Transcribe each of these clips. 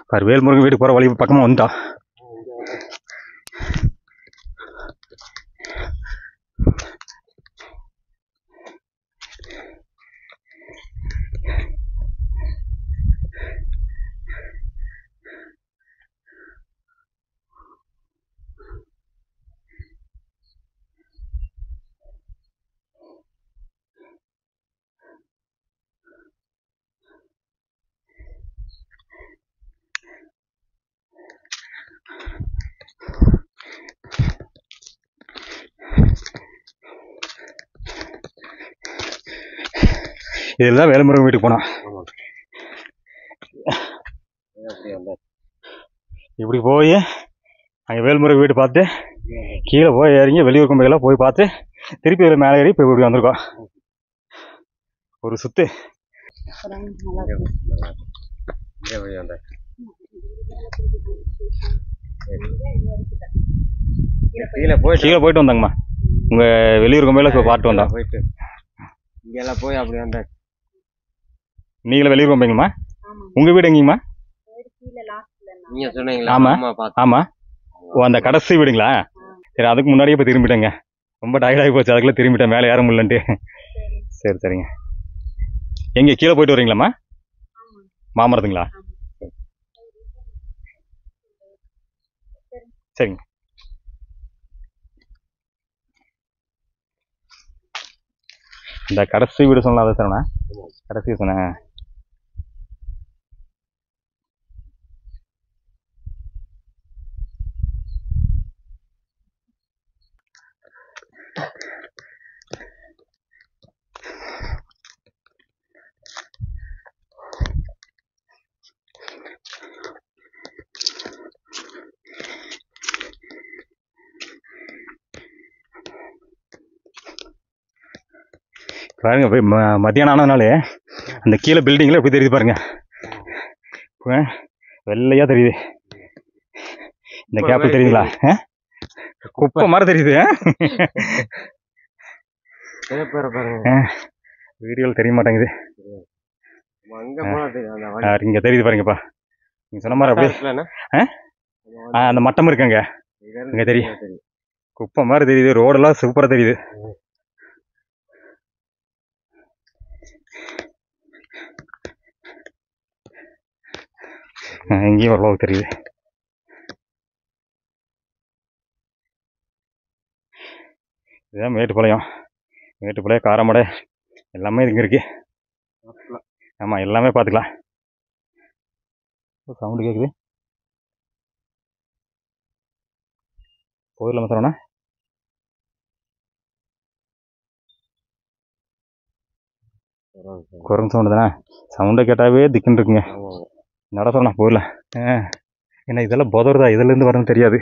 பாரு வேல்முருகன் வீட்டுக்கு போகிற வழி பக்கமாக வந்துட்டோம் இதில் தான் வேல்முருகன் வீட்டுக்கு போனோம் அப்படி வந்தாச்சு இப்படி போய் அங்கே வேல்முருகன் வீடு பார்த்து கீழே போய் இறங்கி வெளியூர் கும்பையெல்லாம் போய் பார்த்து திருப்பி இதில் மேலே ஏறி இப்போ இப்படி வந்திருக்கோம் ஒரு சுத்து இங்கே போய் வந்தாச்சு கீழே போயிட்டு கீழே போயிட்டு வந்தாங்கம்மா உங்கள் வெளியூர் கும்பையில் இப்போ பார்த்து வந்தோம் போயிட்டு இங்கெல்லாம் போய் அப்படி வந்தாச்சு நீங்களும் வெளியூர் கும்பைங்கம்மா உங்கள் வீடு எங்கேங்கம்மா நீங்க சொன்னீங்களா ஆமா. அம்மா பார்த்து ஆமாம் ஓ அந்த கடைசி வீடுங்களா சரி அதுக்கு முன்னாடியே இப்போ திரும்பிட்டேங்க ரொம்ப டயர்டாகி போச்சு அதுக்குள்ளே திரும்பிட்டேன் மேலே ஏற முடியலன்ட்டு சரி சரிங்க எங்கே கீழே போயிட்டு வரீங்களாம்மா மாமரத்துங்களா சரிங்க இந்த கடைசி வீடு சொன்னா அதை சொன்னேன் கடைசி சொன்னேன் பாருங்க போய் ம- மத்தியானம் ஆனதுனாலே அந்த கீழே பில்டிங்கில் எப்படி தெரியுது பாருங்க இப்போ வெள்ளையா தெரியுது இந்த கேப்பில் தெரியுதுங்களா ஆ? குப்பை மாதிரி தெரியுது ஆ? பேப்பரை பாருங்க வீடியோவில் தெரிய மாட்டேங்குது நம்ம அங்க போனா தெரியும் அந்த ஆ, வழி இங்க தெரியுது பாருங்கப்பா நீங்க சொன்ன மாதிரி அப்படியே இருக்குல்லண்ணா? ஆ? நம்ம ஆ, அந்த மட்டம் இருக்குங்க இங்க இங்க தெரியும். தெரியும் குப்பை மாதிரி தெரியுது ரோடெல்லாம் சூப்பராக தெரியுது ஆ, இங்கேயும் ஓரளவுக்கு தெரியுது இதுதான் மேட்டுப்பாளையம் மேட்டுப்பாளையம் காரமடை எல்லாமே இங்கே இருக்கு ஆமாம் எல்லாமே பார்த்துக்கலாம் சவுண்டு கேட்குது போயிடலாமா சரவணா குரங்கு சவுண்டு தானே சவுண்டை கேட்டாவே திக்குன்னு இருக்குங்க ஆமாங்க. நட சொல்லலாம் போயிடலாம் ஆ என்ன இதெல்லாம் புதருதா இதுலேருந்து வரணும்னு தெரியாது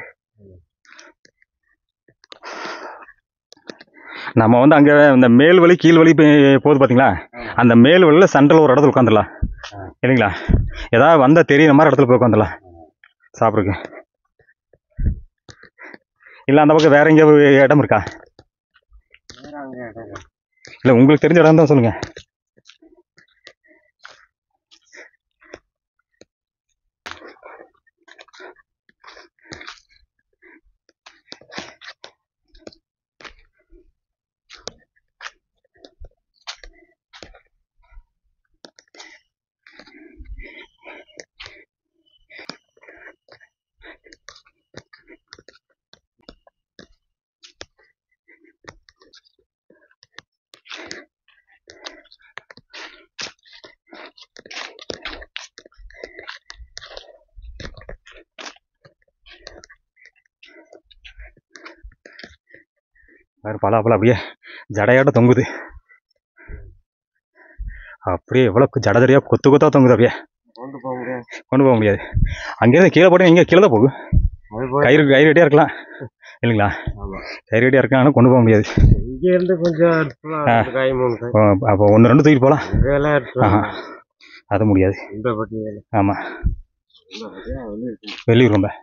நம்ம வந்து அங்கே இந்த மேல் வழி கீழ் வழி போய் போகுது பார்த்தீங்களா அந்த மேல் வழியில் சென்ட்ரல் ஒரு இடத்துல உட்காந்துடலாம் இல்லைங்களா ஏதாவது வந்தால் தெரியுற மாதிரி இடத்துல போய் உட்காந்துடலாம் சாப்பிட்றதுக்கு இல்லை அந்த பக்கம் வேற எங்கேயாவது இடம் இருக்கா வேற அங்க இடம் இருக்கு. இல்லை உங்களுக்கு தெரிஞ்ச இடம் தான் சொல்லுங்கள் வேறு பலாப்பழம் அப்படியே ஜடையாட்ட தொங்குது அப்படியே எவ்வளோ ஜட ஜடையாக கொத்து கொத்தா தொங்குது அப்படியே கொண்டு போக முடியாது கொண்டு போக முடியாது அங்கேருந்து கீழே போட்டு இங்கே கீழே தான் போகும் அது போய் கயிறு கயிறு வெட்டியாக இருக்கலாம் இல்லைங்களா ஆமா. கயிறு வெட்டியாக இருக்கலாம் ஆனால் கொண்டு போக முடியாது இங்க இருந்து கொஞ்சம் எடுத்துக்கலாம். ஆ. ரெண்டு காய் மூணு காய் அப்போ- அப்போ ஒன்று ரெண்டு தூக்கிட்டு போகலாம் அங்க எல்லாம் எடுத்துக்கலாம். ஆஹா அது முடியாது இந்த பட்டியல ஆமாம் இந்த பட்டியா வந்து இருக்கு. வெளியூர் ரொம்ப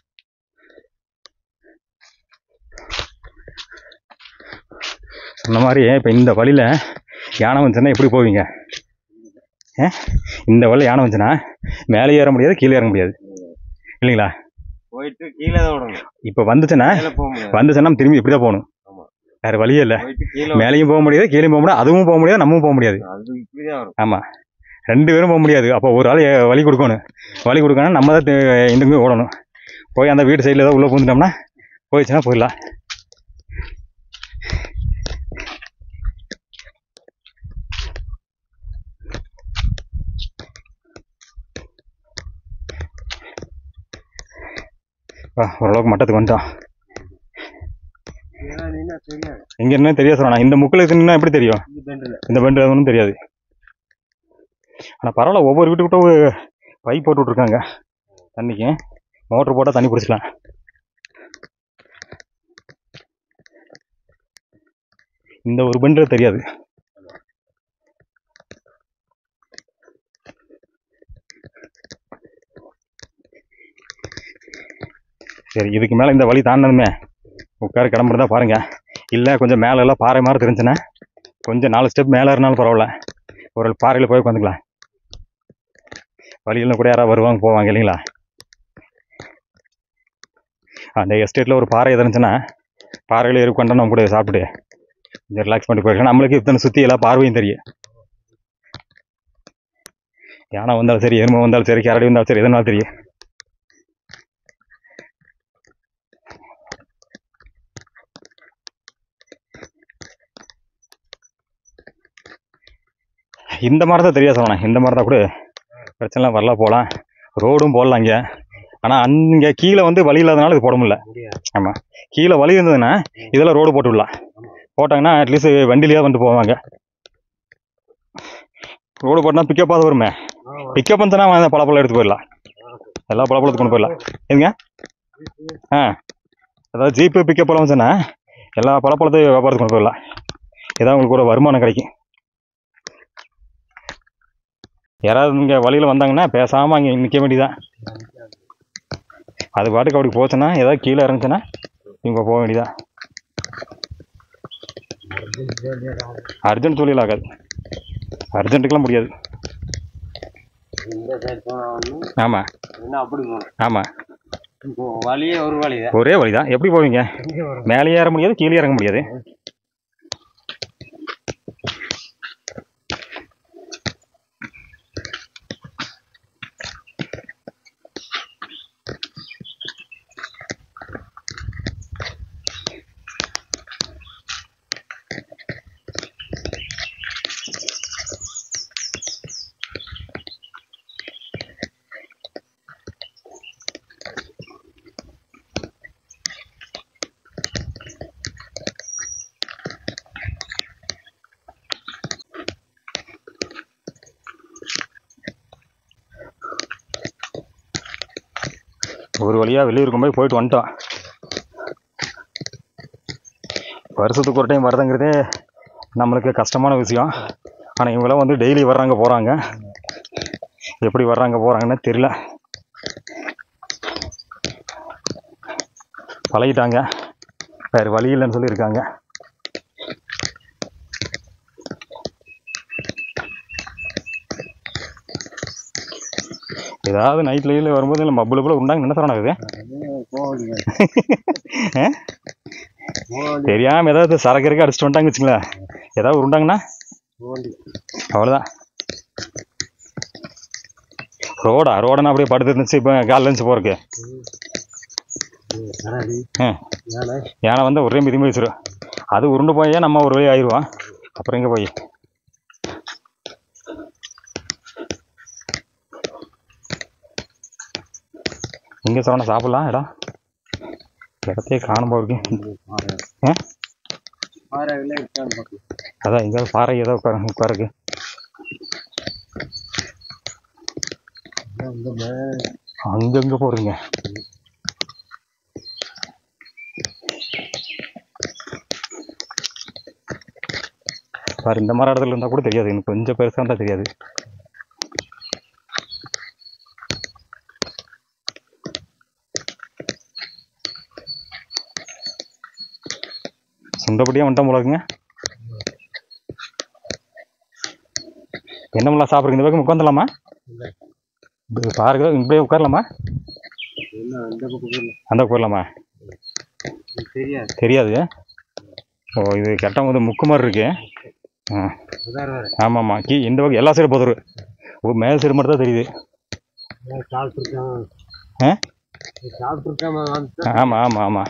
சொன்ன மாதிரி இப்போ இந்த வழியில் யானை வந்துச்சுன்னா எப்படி போவீங்க ஆ? இந்த வழியில் யானை வந்துச்சுன்னா மேலே ஏற முடியாது கீழே இறங்க முடியாது இல்லைங்களா போயிட்டு கீழே தான் விடணும் இப்போ வந்துச்சுன்னா மேலே போக முடியாது வந்துச்சுன்னா நம்ம திரும்பி இப்படி தான் போகணும் ஆமா. வேற வழியே இல்லை போயிட்டு கீழே மேலேயும் போக முடியாது கீழேயும் போக முடியாது அதுவும் போக முடியாது நம்மவும் போக முடியாது அது இப்படிதான் வரும் ஆமாம் ரெண்டு பேரும் போக முடியாது அப்போ ஒரு ஆள் எ- வழி கொடுக்கணும் வழி கொடுக்கணும் நம்ம தான் தெ- இங்கிருந்து ஓடணும் போய் அந்த வீட்டு சைடில் ஏதாவது உள்ளே பூந்துட்டோம்னா போயிடுச்சுன்னா போயிடலாம் வா, ஓரளவுக்கு மட்டத்துக்கு வந்துட்டோம் ஏன்னா நீனா தெரியாது எங்க என்ன தெரியாது சொல்லணும் இந்த முக்கில் இருக்குன்னா எப்படி தெரியும் இந்த பெண்டில் இந்த பெண்டு ஒன்றும் தெரியாது ஆனால் பரவாயில்ல ஒவ்வொரு வீட்டுக்கிட்ட பைப் போட்டு விட்ருக்காங்க தண்ணிக்கு மோட்ரு போட்டால் தண்ணி பிடிச்சிக்கலாம் இந்த ஒரு பெண்டு தெரியாது சரி இதுக்கு மேலே இந்த வழி தாண்டணுமே உட்கார கிளம்புறதா பாருங்க இல்லை கொஞ்சம் மேலே எல்லாம் பாறை மாதிரி தெரிஞ்சுன்னா கொஞ்சம் நாலு ஸ்டெப் மேலே இருந்தாலும் பரவாயில்ல ஒரு பாறையில் போய் உட்காந்துக்கலாம் வழியில் கூட யாராவது வருவாங்க போவாங்க இல்லைங்களா அந்த எஸ்டேட்டில் ஒரு பாறை இருந்துச்சுன்னா பாறையில் ஏறி உட்காந்து நம்ம கூட சாப்பிட்டு கொஞ்சம் ரிலாக்ஸ் பண்ணி போயிருக்கலாம் நம்மளுக்கு இத்தனை சுற்றி எல்லா பார்வையும் தெரியும் யானை வந்தாலும் சரி எருமை வந்தாலும் சரி கரடி வந்தாலும் சரி எதுனாலும் தெரியும் இந்த மாதிரி தான் தெரியாது சொல்லணும் இந்த மாதிரி தான் கூட பிரச்சனை வரலாம் போகலாம் ரோடும் போடலாம் இங்கே ஆனால் அங்கே கீழே வந்து வழி இல்லாதனால இது போட முடியல முடியாது ஆமாம் கீழே வழி இருந்ததுன்னா இதெல்லாம் ரோடு போட்டு விடலாம் போட்டாங்கன்னா அட்லீஸ்ட் வண்டிலேயே வந்துட்டு போவாங்க ரோடு போட்டா பிக்கப்பாக வருமே பிக்கப் வந்துச்சுன்னா அவன் பழப்பழம் எடுத்து போயிடலாம் எல்லா பழப்பழத்துக்கு கொண்டு போயிடலாம் எங்க ஆ அதாவது ஜீப்பு பிக்கப் பழம் வந்துச்சுன்னா எல்லா பழப்பழத்தையும் வியாபாரத்துக்கு கொண்டு போயிடலாம் ஏதாவது உங்களுக்கு ஒரு வருமானம் கிடைக்கும் யாராவது இங்கே வழியில் வந்தாங்கன்னா பேசாமல் அங்கே நிற்க வேண்டியதான் அது பாட்டுக்கு அப்படி போச்சுன்னா ஏதாவது கீழே இறங்குச்சுன்னா இவங்க போக வேண்டியதான் அர்ஜென்ட் தொழில் ஆகாது அர்ஜென்ட்டுக்கெல்லாம் முடியாது இந்த சைடு போனோம்னு ஆமாம் என்ன அப்படி போகணும் ஆமாம் இப்போ வழியே ஒரு வழி தான் ஒரே வழி தான் எப்படி போவீங்க எங்கே வரும் மேலே ஏற முடியாது கீழே இறங்க முடியாது ஒரு வழியாக வெளியூருக்கு போய் போயிட்டு வந்துட்டோம் வருஷத்துக்கு ஒரு டைம் வரதுங்கிறதே நம்மளுக்கு கஷ்டமான விஷயம் ஆனால் இவங்களாம் வந்து டெய்லி வர்றாங்க போகிறாங்க எப்படி வர்றாங்க போகிறாங்கன்னு தெரியல பழகிட்டாங்க வேறு வழி இல்லைன்னு சொல்லியிருக்காங்க ஏதாவது நைட்ல கீழ வரும்போது இல்லை மப்புளு போல உண்டாங்க என்ன தரணும் இது போக முடியாது ஆ? தெரியாம ஏதாவது சரக்கு இறக்க அடிச்சுட்டு வந்துட்டாங்க வச்சுங்களேன் ஏதாவது உருண்டாங்கன்னா போக முடியாது அவ்வளோதான் ரோடா ரோடனா அப்படியே படுத்து இருந்துச்சு இப்போ காலில் இருந்துச்சு போறதுக்கு கரடி ஆ யானை யானை வந்து ஒரே மிதி மிதிச்சிடும் அது உருண்டு போயே நம்ம ஒரு வழி ஆயிடுவோம் அப்புறம் எங்கே போய் எங்கே சொன்ன சாப்பிடலாம் இடம் இடத்தையே காணும் போருக்கு பாறை ஆ பாறைகளே இருக்கான்னு பார்க்கலாம் அதான் எங்கேயாவது பாறை ஏதோ உட்கார உட்காருக்கு இந்த மேலே அங்கங்கே போடுங்க பாரு இந்த மாதிரி இடத்துல இருந்தால் கூட தெரியாது எனக்கு கொஞ்சம் பெருசாக இருந்தால் தெரியாது சொந்தப்படியாக வந்துட்டோம் போல இருக்குங்க என்னமெல்லாம் சாப்பிட்றீங்க இந்த பக்கம் உட்காந்துலாமா இது பாருங்க இப்படியே உட்காரலாமா என்ன இந்த பக்கம் போயிடலாம் அந்த உட்காரலாமா இது தெரியாது தெரியாது ஓ இது கரெக்டாக வந்து முக்கு மாதிரி இருக்கு ஆ உதார வேறு ஆமாம்மா கீ இந்த பக்கம் எல்லா சைடும் போதுரு ஓ மேல் சைடு மட்டும் தான் தெரியுது சாப்பிட்ருக்கான் ஆ சாப்பிட்ருக்காம வந்து ஆமாம் ஆமாம் ஆமாம்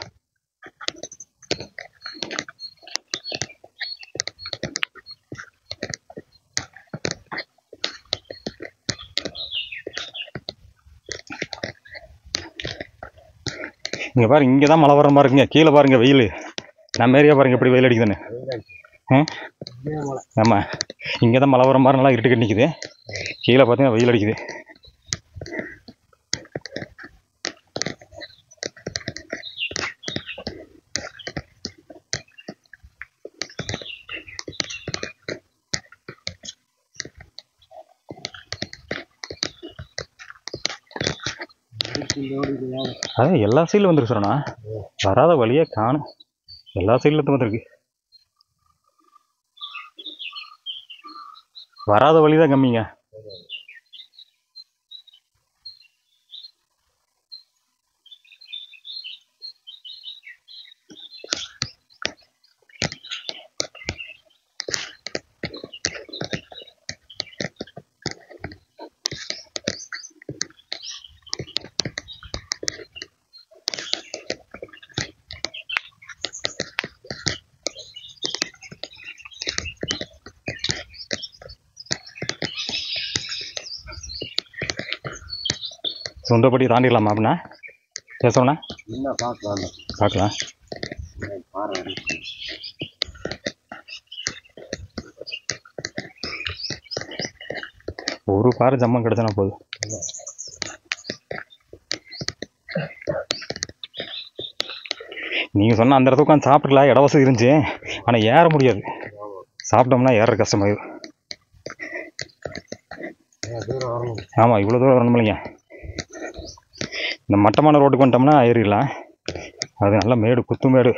இங்கே பாருங்க இங்கே தான் மழை வர மாதிரி இருக்குங்க கீழே பாருங்க வெயில் நம்ம ஏரியா பாருங்க எப்படி வெயில் அடிக்குதுன்னு ஆ மழை ஆமாம் இங்கே தான் மழை வர மாதிரி நல்லா இருட்டுக்கு நிற்குது கீழே பார்த்தீங்கன்னா வெயில் அடிக்குது அதான் எல்லா சைடில் வந்துருக்கு சொன்னா வராத வழியே காணும் எல்லா சைடில் இருந்து வந்திருக்கு வராத வழி தான் கம்மிங்க சொந்தப்படி தாண்டிடலாமா அப்படின்னா பேசணும்னா என்ன பார்க்கலாம் பார்க்கலாம் பாரு ஒரு பாறை ஜம்மம் கிடச்சினா போதும் நீங்கள் சொன்ன அந்த இடத்துக்கு உட்காந்து சாப்பிட்டுக்கலாம் இட வசதி இருந்துச்சு ஆனால் ஏற முடியாது சாப்பிட்டோம்னா ஏற கஷ்டமாயிடும் தூரம் வரணும் ஆமாம் இவ்வளோ தூரம் வரணும் இல்லைங்க இந்த மட்டமான ரோட்டுக்கு வந்துட்டோம்னா ஏறிடலாம் அது நல்ல மேடு குத்து மேடு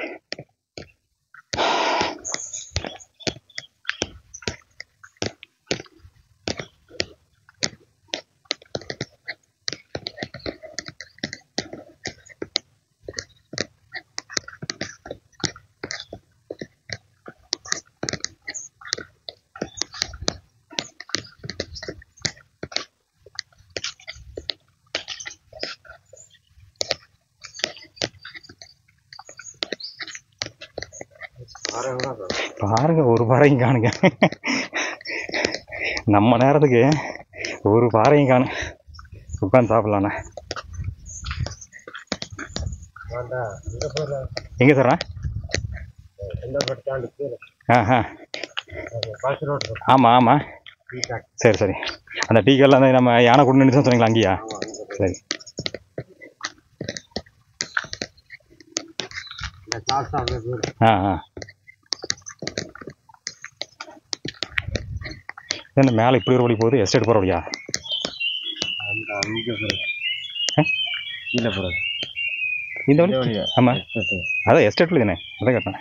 பாரு பாருங்க ஒரு பாறையும் காணுங்க நம்ம நேரத்துக்கு ஒரு பாறையும் காணும் உட்காந்து சாப்பிட்லாண்ணா வேண்டாம் இந்த போகிற எங்கே சார்ண்ணா இந்த பட்டு தாண்டி கீழே ஆ ஆ பஸ் ரோடு ஆமாம் ஆமாம் சரி சரி அந்த டீ கடையில் அந்த நம்ம யானை கொண்டு நின்று சொன்னீங்களா அங்கேயா சரி இந்த காசு அப்படியே போயிடும் ஆ ஆ என்ன மேலே இப்படி ஒரு வழி போகுது எஸ்டேட் போகிற வழியா அந்த அங்கே போகிறது ஆ? கீழே போகிறது இந்த வழி ஆமாம் அதான் எஸ்டேட் வழி தானே அதான் கேட்டேன்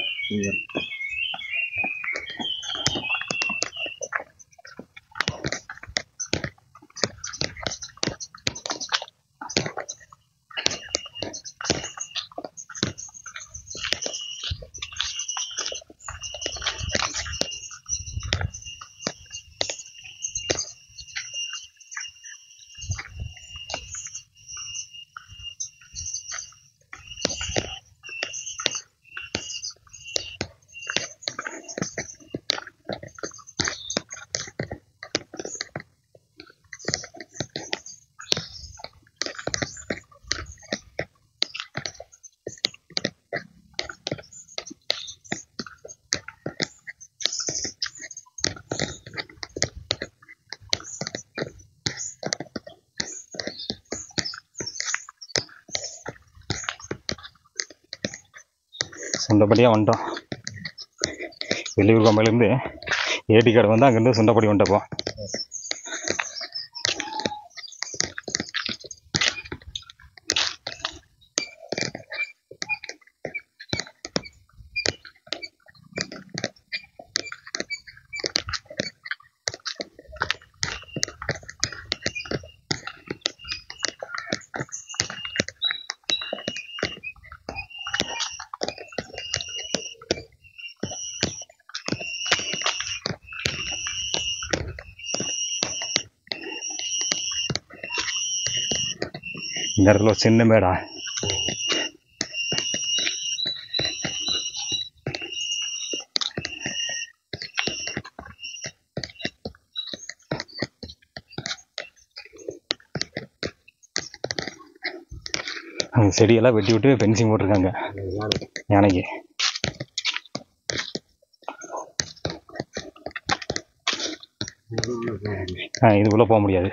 சுண்டப்படியாக வந்துட்டோம் வெளியூர் கம்பையிலேருந்து ஏடி கார்டு வந்து அங்கேருந்து சுண்டப்படி வந்துட்டப்போ இந்த இடத்துல ஒரு சின்ன மேடா அந்த செடியெல்லாம் வெட்டி விட்டு ஃபென்சிங் போட்டிருக்காங்க யானைக்கு ஆ இதுக்குள்ளே போக முடியாது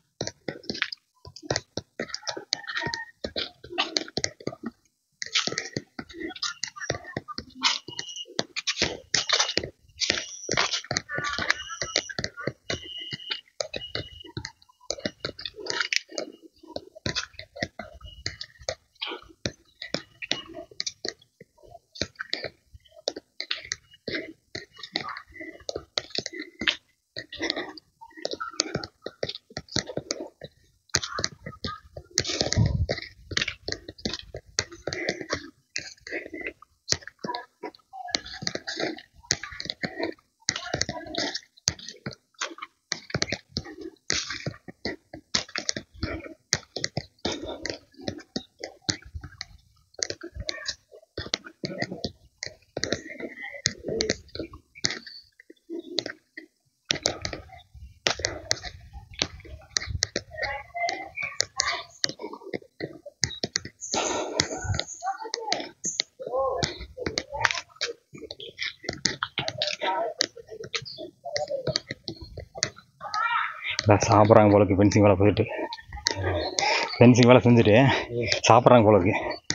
இதான் சாப்பிட்றாங்க போலக்கு ஃபென்சிங் வேலை போயிட்டு ஃபென்சிங் வேலை செஞ்சுட்டு சாப்பிட்றாங்க போலக்கு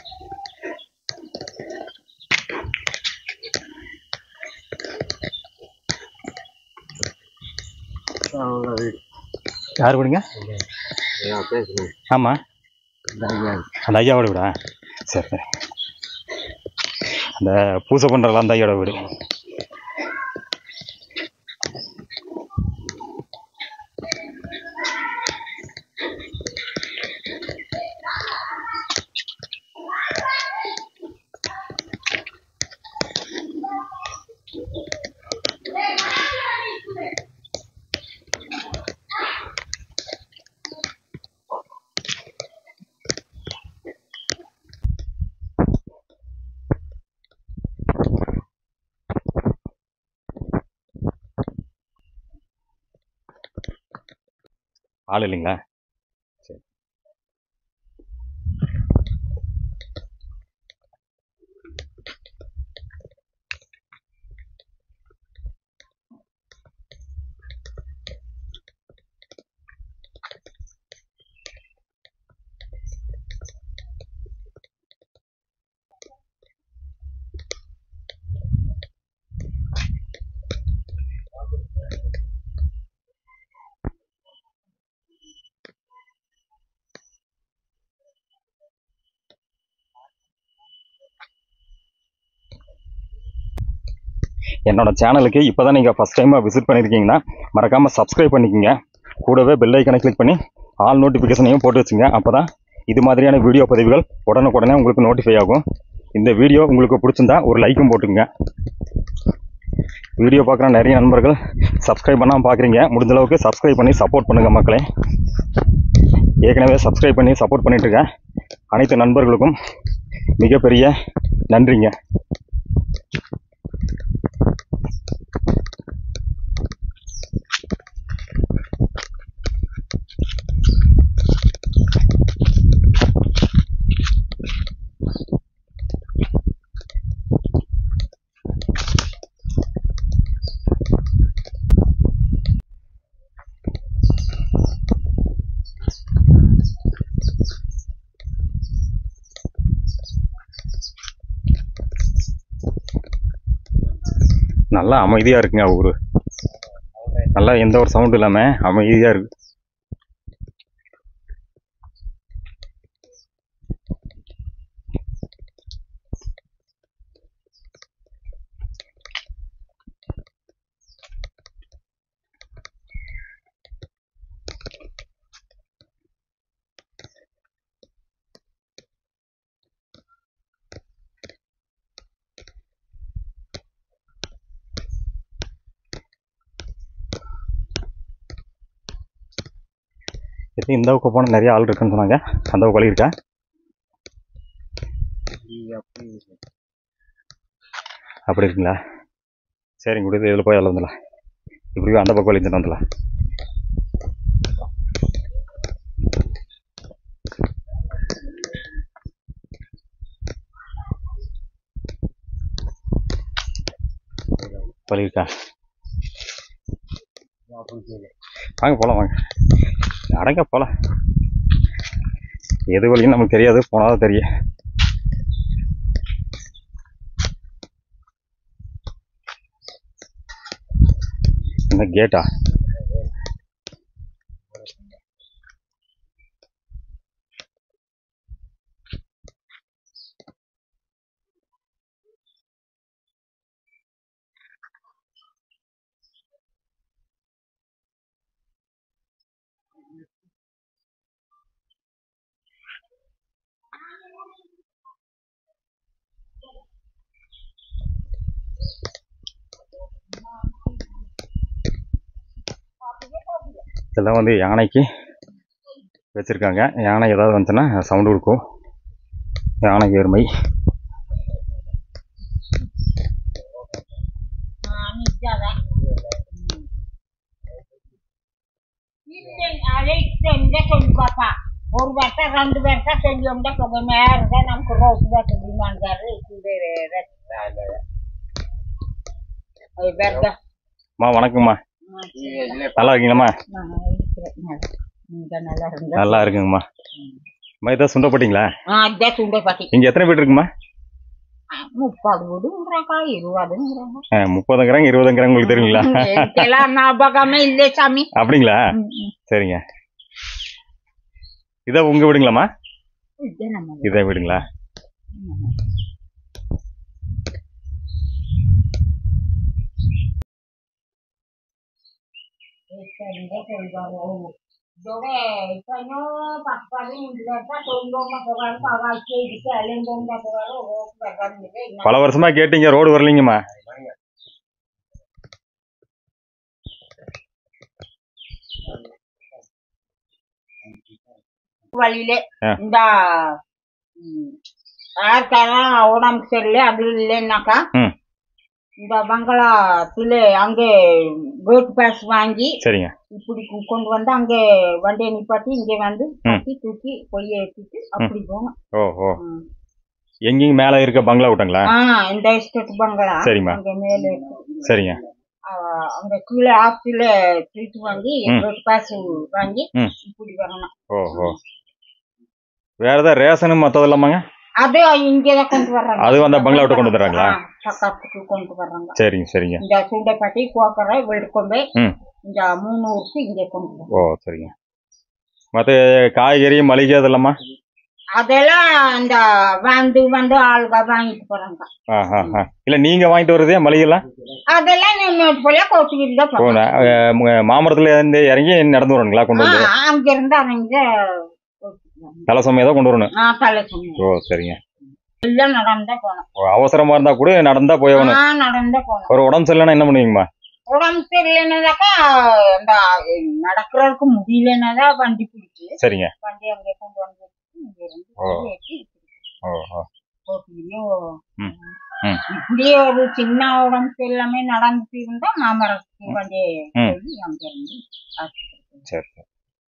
யார் விடுங்க பேசுகிறேன் ஆமாம் அந்த ஐயாவோட வீடா சரி சரி அந்த பூசை பண்ணுறதுல அந்த ஐயாவோட வீடு ஆள் இல்லைங்களா சரி என்னோட சேனலுக்கு இப்போ தான் நீங்கள் ஃபஸ்ட் டைமாக விசிட் பண்ணியிருக்கீங்கன்னா மறக்காமல் சப்ஸ்கிரைப் பண்ணிக்கோங்க கூடவே பெல் ஐக்கனை கிளிக் பண்ணி ஆல் நோட்டிஃபிகேஷனையும் போட்டு வச்சுங்க அப்போ தான் இது மாதிரியான வீடியோ பதிவுகள் உடனுக்குடனே உங்களுக்கு நோட்டிஃபை ஆகும் இந்த வீடியோ உங்களுக்கு பிடிச்சிருந்தா ஒரு லைக்கும் போட்டுங்க வீடியோ பார்க்குற நிறைய நண்பர்கள் சப்ஸ்கிரைப் பண்ணாமல் பார்க்குறீங்க முடிஞ்ச அளவுக்கு சப்ஸ்கிரைப் பண்ணி சப்போர்ட் பண்ணுங்கள் மக்களே ஏற்கனவே சப்ஸ்கிரைப் பண்ணி சப்போர்ட் பண்ணிட்டு இருக்கேன் அனைத்து நண்பர்களுக்கும் மிகப்பெரிய நன்றிங்க நல்லா அமைதியாக இருக்குங்க ஊர் நல்லா எந்த ஒரு சவுண்டும் இல்லாமல் அமைதியாக இருக்கு சரி இந்த பக்கம் போனால் நிறைய ஆள் இருக்குன்னு சொன்னாங்க அந்த பக்கம் வழி இருக்கா அப்படி இருக்குங்களா சரிங்க கொடுத்து இதில் போய் அதில் வந்துடலாம் இப்படி அந்த பக்கம் வழி இருந்துட்டு வந்துடலாம் வழி இருக்கா வாங்க போகலாம் வாங்க அடங்க போகலாம் எது வழின்னு நமக்கு தெரியாது போனாதான் தெரியும் இந்த கேட்டா இதெல்லாம் வந்து யானைக்கு வச்சுருக்காங்க யானை ஏதாவது வந்துச்சுன்னா சவுண்டு கொடுக்கும் யானை எருமை அதை செஞ்ச சொல்லி பாப்பா ஒரு வருஷம் ரெண்டு வருஷம் செஞ்சோம்னா கொஞ்சம் நேரம் தான் நமக்கு ரோஸ் பேட்டு டிமாண்டாரு அது பேர் அம்மா வணக்கம்மா நல்லா இருக்கீங்களாம்மா நீங்க நல்லா இருந்தா நல்லா இருக்குங்கம்மா அம்மா இதான் சுண்டப்பட்டீங்களா ஆ இதான் சுண்டை பாட்டி இங்கே எத்தனை வீடு இருக்குமா முப்பது வீடுங்கிறாக்கா இருபதுங்கிறாங்க ஆ, முப்பதுங்கிறாங்க இருபதுங்கிறாங்க உங்களுக்கு தெரியுங்களா எனக்கெல்லாம் ஞாபகமே இல்லை சாமி அப்படிங்களா ம், ம். சரிங்க இதான் உங்கள் வீடுங்களாம்மா இது நம்ம இதான் வீடுங்களா Depende del valor. Yo ve, coño, pasar en libertad, todo lo más hogar para que dice al en donde te va a verdad ni de பல வருஷமா கேட்டீங்க ரோடு வரலைங்கம்மா வழியிலே ஆ. இந்த ம், யாருக்காரன் உடம்பு சரியில்லை அது இல்லைன்னாக்கா ம் இந்த பங்களாத்துல அங்கே கேட் பாஸ் வாங்கி சரிங்க இப்படி கொ- கொண்டு வந்து அங்கே வண்டியை நிப்பாட்டி இங்கே வந்து கட்டி தூக்கி பொய்ய ஏற்றிட்டு அப்படி போகணும் ஓ ஓ ம். எங்கேயும் மேலே இருக்க பங்களா விட்டங்களா ஆ இந்த எஸ்டேட் பங்களா சரிம்மா. அங்க மேல இருக்கு. சரிங்க ஆ, அங்க கீழே ஆத்துல சீட்டு வாங்கி ம். பாஸ் வாங்கி ம். இப்படி வரணும் ஓ ஓ வேற ஏதாவது ரேஷனு மற்றது இல்லாமாங்க அது இங்கதான் கொண்டு வர்றாங்க அதுவும் அந்த பங்களா விட்டு கொண்டு வந்துடுறாங்களா? ஆ, பக்கத்துக்கு கொண்டு வர்றாங்க சரிங்க சரிங்க இந்த சுண்டைப்பட்டி கோக்கரை வெளுக்கொம்பை ம் இந்த மூணு ஊருக்கு இங்கே கொண்டு வர்றாங்க ஓ சரிங்க மற்ற காய்கறி மளிகை அதெல்லாமா அதெல்லாம் இந்த வந்து வந்து ஆளுங்க வாங்கிட்டு போறாங்க ஆ ஆ ஆ இல்லை நீங்கள் வாங்கிட்டு வர்றதே மளிகைலாம் அதெல்லாம் நம்ம போல கோச்சிக்கிட்டு தான் ஓ போறோம் நான், அஹ், மு- மாமரத்துல இருந்து இறங்கி நடந்து வரணுங்களா கொண்டு வந்து ஆ, அங்க இருந்து அவங்க தலை சமயம் தான் கொண்டு வரணும் நான் தலை சொன்னேன் ஓ சரிங்க எல்லாம் நடந்தா போனோம் ஓ, அவசரமா இருந்தா கூட நடந்தா போயவணும் நான் நடந்தா போனோம் ஒரு உடம்பு சரியில்லைன்னா என்ன பண்ணுவீங்கம்மா உடம்பு சரியில்லைன்னாக்கா இந்த நடக்கிறதுக்கு முடியலன்னாதான் வண்டி பிடிச்சி சரிங்க வண்டி அங்கே கொண்டு வந்து இங்க இருந்து ஓ. ஏற்றி ஓ ஓ போட்டிலையும் ம் ம் இப்படியே ஒரு சின்ன உடம்பு சரியில்லாம நடந்துட்டு இருந்தா மாமரத்துக்கு வண்டி ம். போய் அங்க இருந்து ஆஸ்பத்திரிக்கு போய். சரி சரி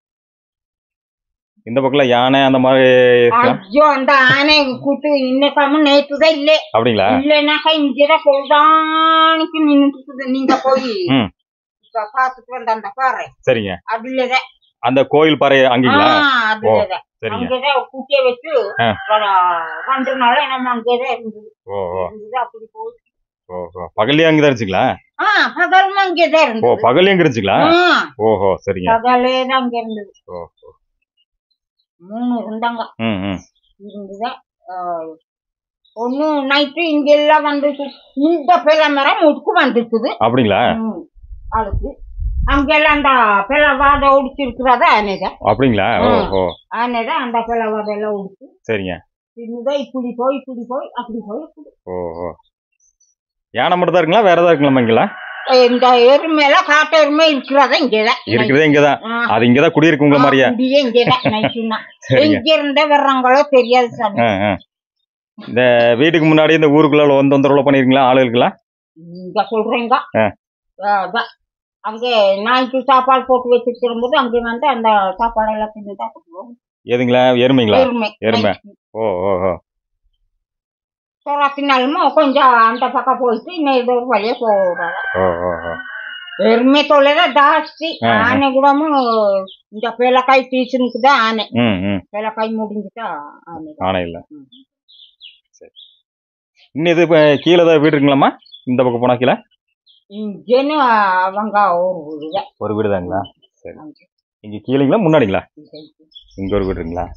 இந்த பக்கம்ல யானை அந்த மாதிரி இருக்கலாம் ஐயோ அந்த ஆனை கூட்டு இன்னைக்காம நேற்றுதான் இல்லை அப்படிங்களா இல்லைனாக்கா இங்கதான் பொழுதானிக்கு நின்னுட்டு இருக்குது நீங்க போய் ம் இப்ப பாத்துட்டு வந்த அந்த பாறை சரிங்க அதுலதான் அந்த கோயில் பாறை அங்கீங்களா ஆ, அதுலதான் சரிங்க அங்கதான் குட்டிய வச்சு ஆ. ஒரு ரெண்டு நாள் நம்ம அங்கேதான் இருந்தது ஓ ஓ இருந்தது அப்படி போய் ஓ ஓ பகல்லையும் அங்கே தான் இருந்துச்சுங்களா ஆ பகலும் அங்கேதான் ஓ இருந்தது பகல்லையும் அங்கே இருந்துச்சுங்களா ஆ, ஓஹோ சரிங்க பகலே தான் அங்க இருந்தது ஓ ஓ. மூணு இருந்தாங்க ம் ம் இருந்துதான் ஒன்னு நைட்டு இங்க எல்லாம் வந்துச்சு இந்த பிள்ளை மரம் முடுக்கு வந்துருக்குது அப்படிங்களா ம், அதுக்கு அங்கெல்லாம் அந்த பிளவாத ஒடிச்சு இருக்கிறதா ஆனைதான் அப்படிங்களா ஓ ஓ ஆனைதான் அந்த பிளவாத எல்லாம் ஒடிச்சு சரிங்க இன்னுதான் இப்படி போய் இப்படி போய் அப்படி போய் இப்படி. ஓ ஓ யானை மட்டும் தான் இருக்குங்களா வேற ஏதாவது இருக்குங்களா இங்கெல்லாம் இந்த எருமையெல்லாம் காட்டு எருமை இருக்கிறதா இங்கதான் இருக்கிறதே இங்கதான் ஆ. அது இங்கதான் குடியிருக்கு உங்களை மாதிரியா இங்கேயே இங்கதான் நைட்டுனா சரிங்க எங்க இருந்தே வர்றாங்களோ தெரியாது சாமி ஆ, ஆ. இந்த வீட்டுக்கு முன்னாடி இந்த ஊருக்குள்ள வந்து தொந்தரவு பண்ணிருக்கீங்களா ஆளுகளுக்குலாம் இங்க சொல்றேங்க ஆ. அதான். அங்க நாய்க்கு சாப்பாடு போட்டு வச்சுட்டு இருக்கும்போது அங்க வந்து அந்த சாப்பாடு எல்லாம் தின்னு தான் கொடுப்போம். எதுங்களா எருமைங்களா எருமை எருமை. ஓ ஓ ஓ சொராத்தினாலுமோ கொஞ்சம் அந்த பக்கம் போயிட்டு இன்னும் ஏதோ ஒரு வழியா போறாங்க ஓ ஓ ஓ ఎరుమే తోలేదా జాస్తి ఆ. ఆనే కూడా ఇంకా పిల్లకాయ తీసుకుదా ఆనే ம் ம் పిల్లకాయ ముడించుతా ఆనే ஆனை இல்லை சரி இன்னும் இது இப்போ கீழே ஏதாவது வீடு இருக்குங்களாம்மா இந்த பக்கம் போனா கீழே ఇంకేను అవంగా ఊరుగా ஒரு வீடு தாங்களா சரி இங்கே கீழேங்களா முன்னாடிங்களா இங்கே ஒரு வீடு இருக்குங்களா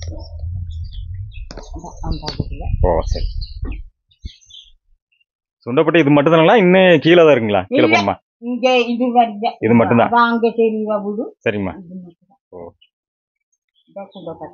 ஓ சரி சுண்டப்பட்டி இது மட்டும் தானுங்களா இன்னும் கீழே தான் இருக்குங்களா கீழே இல்ல. போகணுமா இங்க இது வருது இது மட்டும்தான் அதான் அங்க தெரியுதா வீடு சரிங்கம்மா இது மட்டும்தான். ஓ. இதான் சுண்டக்காய்.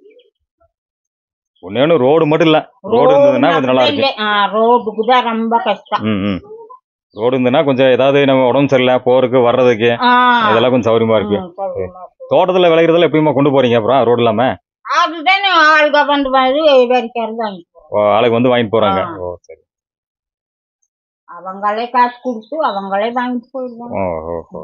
ஒன்னே ஒன்று ரோடு மட்டும் இல்லை ரோடு இருந்ததுன்னா கொஞ்சம் நல்லா இருக்கு இல்ல, ஆ, ரோடுக்கு தான் ரொம்ப கஷ்டம் ம் ம் ரோடு இருந்ததுன்னா கொஞ்சம் ஏதாவது நம்ம உடம்பு சரியில்லை போறதுக்கு வர்றதுக்கு ஆ, இதெல்லாம் கொஞ்சம் சௌகரியமா இருக்கு ம், சௌகரியமா இருக்கு. தோட்டத்தில் விளையிறதெல்லாம் எப்படிமா கொண்டு போறீங்க அப்புறம் ரோடு இல்லாம அதுதானே ஆளுக வந்து வந்து வரிக்கிறது வாங்கி ஓ, ஆளுக்கு வந்து வாங்கிட்டு போறாங்க ஆ. ஓ சரி அவங்களே காசு கொடுத்து அவங்களே வாங்கிட்டு போயிடுவாங்க ஓ ஓ ஓ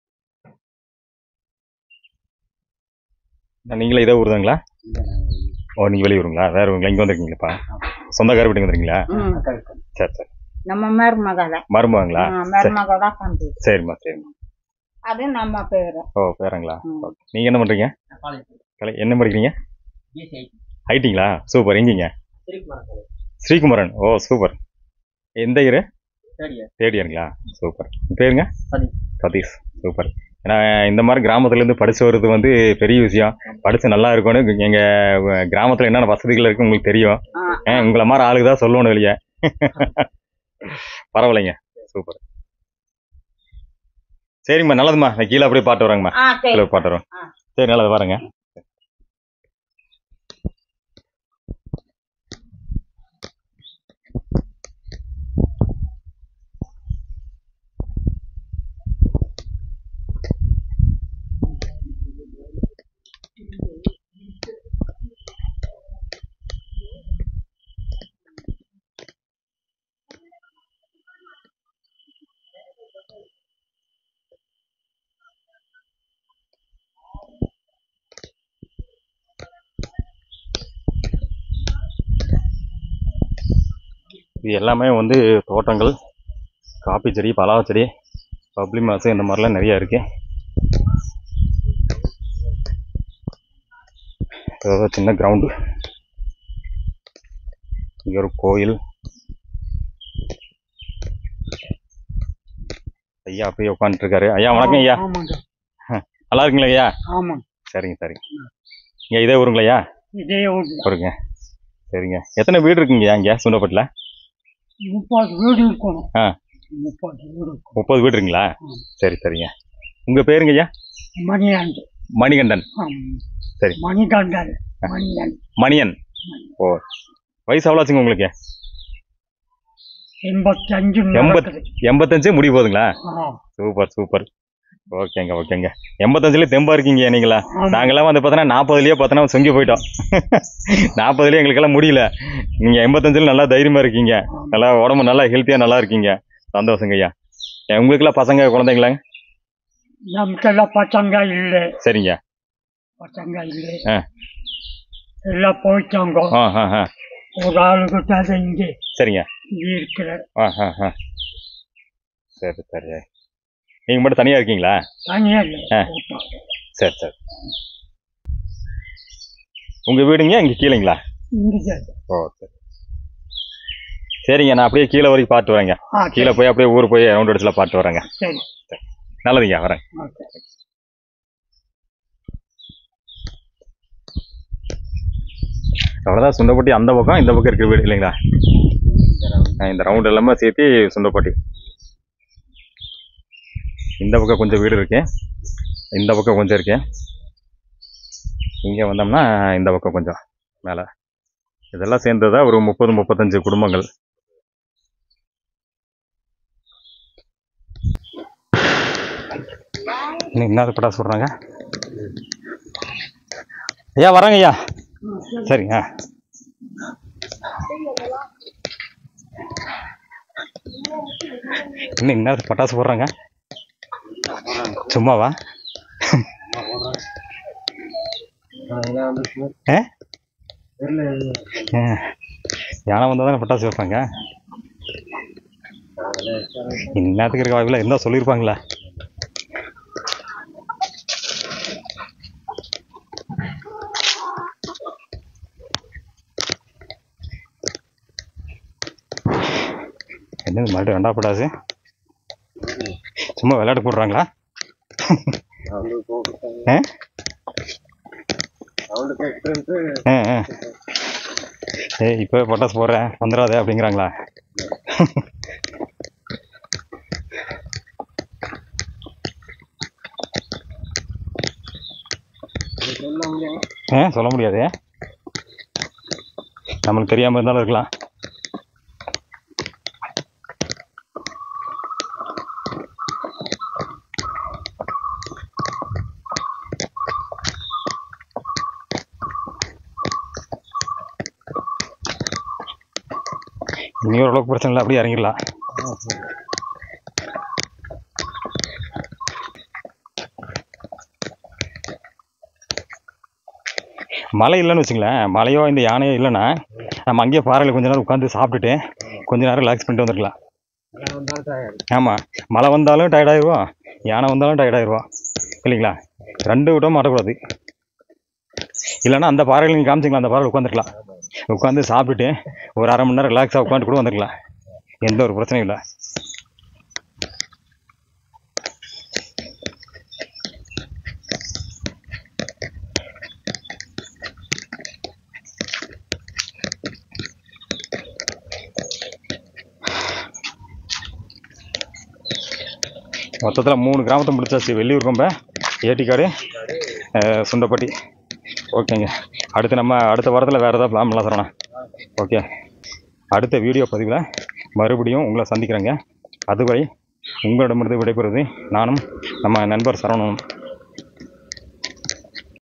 நீங்களே இதே ஊருதாங்களா ஓ நீங்க வெளியூருங்களா வேற ஊருங்களா இங்க வந்திருக்கீங்களாப்பா சொந்தக்கார வீட்டுக்கு வந்துருக்கீங்களா ம். சரி சரி நம்ம மருமகளை மருமகங்களா மருமகளோட தம்பி சரிம்மா சரிம்மா அது நம்ம பேரு ஓ பேரங்களா ம். ஓகே நீங்க என்ன பண்றீங்க கலை என்ன படிக்கிறீங்க ஐட்டிங்களா சூப்பர் எங்கீங்க ஸ்ரீகுமரன் ஓ சூப்பர் எந்த இயரு தேர்ட் இயருங்களா சூப்பர் பேருங்க சதீஷ். சதீஷ் சூப்பர் ஏன்னா இந்த மாதிரி கிராமத்துலேருந்து படிச்சு வர்றது வந்து பெரிய விஷயம் படிச்சு நல்லா இருக்கணும் எங்க அஹ், கிராமத்துல என்னென்ன வசதிகள் இருக்கு உங்களுக்கு தெரியும் ஆ. ஏன் உங்களை மாதிரி ஆளுக்கு தான் சொல்லணும் வெளியே பரவாயில்லைங்க சூப்பர் சரிங்கம்மா நல்லதும்மா நான் கீழே அப்படியே பாட்டு வரேங்கம்மா ஆ சரி கீழே பாட்டு வரேன் ஆ. சரி நல்லது வரேங்க இது எல்லாமே வந்து தோட்டங்கள் காப்பி செடி பலா செடி பப்ளி மாசு இந்த மாதிரிலாம் நிறைய இருக்கு ஏதோ சின்ன கிரவுண்டு இங்க ஒரு கோயில் ஐயா அப்படியே உட்காந்துட்டு இருக்காரு ஐயா வணக்கம் ஐயா ஆமாங்க நல்லா இருக்குங்களா ஐயா ஆமாங்க சரிங்க சரிங்க இங்க இதே ஊருங்களா ஐயா இதே ஊர்ல வருங்க சரிங்க எத்தனை வீடு இருக்குங்கய்யா இங்க சுண்டப்பட்டில் முப்பது வீடு இருக்கணும் ஆ. முப்பது வீடு இருக்கும் முப்பது வீடு இருக்குங்களா சரி சரிங்க உங்க பேருங்க ஐயா மணியாண்டு மணிகண்டன் சரி. மணிகண்டன் மணியன் மணியன் ஓ வயசு எவ்வளோ ஆச்சுங்க உங்களுக்கு எண்பத்தி அஞ்சு எண்பத் எண்பத்தஞ்சு முடிய போகுதுங்களா ஆ, சூப்பர் சூப்பர் ஓகேங்க ஓகேங்க எண்பத்தஞ்சுல தெம்பா இருக்கீங்க நீங்களா ஆமா. நாங்கெல்லாம் வந்து பார்த்தோன்னா நாற்பதுலயே பார்த்தோன்னா சொங்கி போயிட்டோம் நாற்பதுலயே எங்களுக்கெல்லாம் முடியல நீங்க எண்பத்தஞ்சுல நல்லா தைரியமா இருக்கீங்க நல்லா உடம்பு நல்லா ஹெல்த்தியா நல்லா இருக்கீங்க சந்தோஷங்க ஐயா ஏன் உங்களுக்கெல்லாம் பசங்க குழந்தைங்களாங்க நமக்கெல்லாம் பசங்க இல்லை சரிங்க பசங்க இல்லை ஆ. எல்லாம் போயிட்டாங்க ஆ ஆ ஆ ஒரு ஆளுக்கு தான் இங்கே சரிங்க இருக்கிற ஆ ஆ ஆ சரி சரி நீங்க மட்டும் தனியா இருக்கீங்களா தனியா இல்லை ஆ. சரி சரி உங்க வீடுங்க இங்க கீழேங்களா இங்கே ஓ சரி சரிங்க நான் அப்படியே கீழே வரைக்கும் பார்த்து வரேங்க ஆ கீழே போய் அப்படியே ஊர் போய் ரவுண்ட் அடிச்சுல பார்த்து வரேங்க சரி நல்லதுங்க வரேன் ஓகே அவ்வளோதான் சுண்டப்பட்டி அந்த பக்கம் இந்த பக்கம் இருக்க வீடு இல்லைங்களா ஆ, இந்த ரவுண்ட் எல்லாமே சேர்த்து சுண்டப்பட்டி இந்த பக்கம் கொஞ்சம் வீடு இருக்கு இந்த பக்கம் கொஞ்சம் இருக்கு இங்கே வந்தோம்னா இந்த பக்கம் கொஞ்சம் மேலே இதெல்லாம் சேர்ந்ததா ஒரு முப்பது முப்பத்தஞ்சு குடும்பங்கள் இன்னும் என்ன பட்டாசு சொல்கிறாங்க ஐயா வரேங்க ஐயா சரிங்க இன்னும் என்ன பட்டாசு போடுறாங்க சும்மாவா அதெல்லாம் வந்து ஆ தெரியல ஆ. யானை வந்தால் தானே பட்டாசு வைப்பாங்க இன்னத்துக்கு இருக்க வாய்ப்பில் இருந்தால் சொல்லியிருப்பாங்களா என்னது மறுபடியும் ரெண்டா பட்டாசு சும்மா விளையாட்டு போடுறாங்களா அவங்க போட்டுட்டாங்க ஆ அவனுக்கு எக்ஸ்பீரியன்ஸு ஆ ஆ ஏய் இப்போ பட்டாசு போடுறேன் வந்துடாத அப்படிங்கிறாங்களா சொல்ல முடியாது ஆ சொல்ல முடியாது நம்மளுக்கு தெரியாமல் இருந்தாலும் இருக்கலாம் இனி ஓரளவுக்கு பிரச்சனை இல்லை அப்படியே இறங்கிடலாம் மழை இல்லைன்னு வச்சுங்களேன் மழையோ இந்த யானையோ இல்லைன்னா நம்ம அங்கேயே பாறையில் கொஞ்ச நேரம் உட்காந்து சாப்பிட்டுட்டு கொஞ்ச நேரம் ரிலாக்ஸ் பண்ணிட்டு வந்துருக்கலாம் எல்லாம் வந்தாலும் தயார் ஆமாம் மழை வந்தாலும் டயர்டாயிருவோம் யானை வந்தாலும் டயர்டாயிருவோம் இல்லைங்களா ரெண்டு விட்டும் மாட்டக்கூடாது இல்லைன்னா அந்த பாறையில் நீங்கள் காமிச்சிங்களா அந்த பாறையில் உட்காந்துருக்கலாம் உட்காந்து சாப்பிட்டுட்டு ஒரு அரை மணி நேரம் ரிலாக்ஸாக உட்காந்து கூட வந்துருக்கலாம் எந்த ஒரு பிரச்சனையும் இல்லை மொத்தத்தில் மூணு கிராமத்தை முடிச்சாச்சு வெள்ளியூர் கொம்ப ஏட்டிக்காடு அஹ், சுண்டப்பட்டி ஓகேங்க அடுத்து நம்ம அடுத்த வாரத்தில் வேறு ஏதாவது பிளான் பண்ணலாம் சரவணா ஓகே அடுத்த வீடியோ பதிவில் மறுபடியும் உங்களை சந்திக்கிறேங்க அதுவரை உங்களிடமிருந்து விடைபெறுவது நானும் நம்ம நண்பர் சரவணனும்